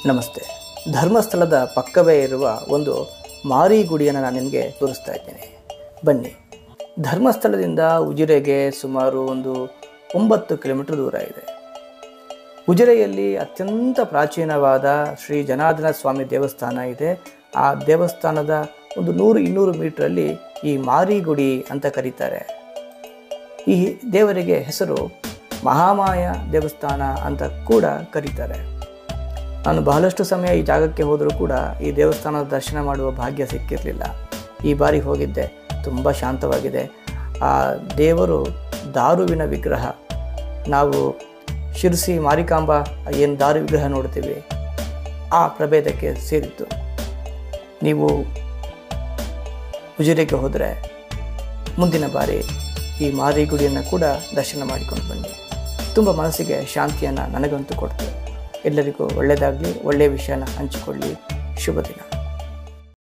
ನಮಸ್ತೆ ಧರ್ಮಸ್ಥಳದ ಪಕ್ಕವೇ ಇರುವ ಒಂದು ಮಾರಿ ಗುಡಿಯನ್ನು ನಾನು ನಿಮಗೆ ತೋರಿಸ್ತಾ ಇದ್ದೇನೆ ಬನ್ನಿ ಧರ್ಮಸ್ಥಳದಿಂದ ಉಜಿರೆಗೆ ಸುಮಾರು ಒಂದು ಒಂಬತ್ತು ಕಿಲೋಮೀಟರ್ ದೂರ ಇದೆ ಉಜಿರೆಯಲ್ಲಿ ಅತ್ಯಂತ ಪ್ರಾಚೀನವಾದ ಶ್ರೀ ಜನಾರ್ದನ ಸ್ವಾಮಿ ದೇವಸ್ಥಾನ ಇದೆ ಆ ದೇವಸ್ಥಾನದ ಒಂದು ನೂರು ಇನ್ನೂರು ಮೀಟ್ರಲ್ಲಿ ಈ ಮಾರಿ ಗುಡಿ ಅಂತ ಕರೀತಾರೆ ಈ ದೇವರಿಗೆ ಹೆಸರು ಮಹಾಮಾಯ ದೇವಸ್ಥಾನ ಅಂತ ಕೂಡ ಕರೀತಾರೆ ನಾನು ಬಹಳಷ್ಟು ಸಮಯ ಈ ಜಾಗಕ್ಕೆ ಹೋದರೂ ಕೂಡ ಈ ದೇವಸ್ಥಾನದ ದರ್ಶನ ಮಾಡುವ ಭಾಗ್ಯ ಸಿಕ್ಕಿರಲಿಲ್ಲ ಈ ಬಾರಿ ಹೋಗಿದ್ದೆ ತುಂಬ ಶಾಂತವಾಗಿದೆ ಆ ದೇವರು ದಾರುವಿನ ವಿಗ್ರಹ ನಾವು ಶಿರಸಿ ಮಾರಿಕಾಂಬ ಏನು ದಾರು ವಿಗ್ರಹ ನೋಡ್ತೀವಿ ಆ ಪ್ರಭೇದಕ್ಕೆ ಸೇರಿತ್ತು ನೀವು ಉಜಿರೆಗೆ ಹೋದರೆ ಮುಂದಿನ ಬಾರಿ ಈ ಮಾರಿ ಗುಡಿಯನ್ನು ಕೂಡ ದರ್ಶನ ಮಾಡಿಕೊಂಡು ಬನ್ನಿ ತುಂಬ ಮನಸ್ಸಿಗೆ ಶಾಂತಿಯನ್ನು ನನಗಂತೂ ಕೊಡ್ತದೆ ಎಲ್ಲರಿಗೂ ಒಳ್ಳೆಯದಾಗಲಿ ಒಳ್ಳೆಯ ವಿಷಯನ ಹಂಚಿಕೊಳ್ಳಿ ಶುಭ ದಿನ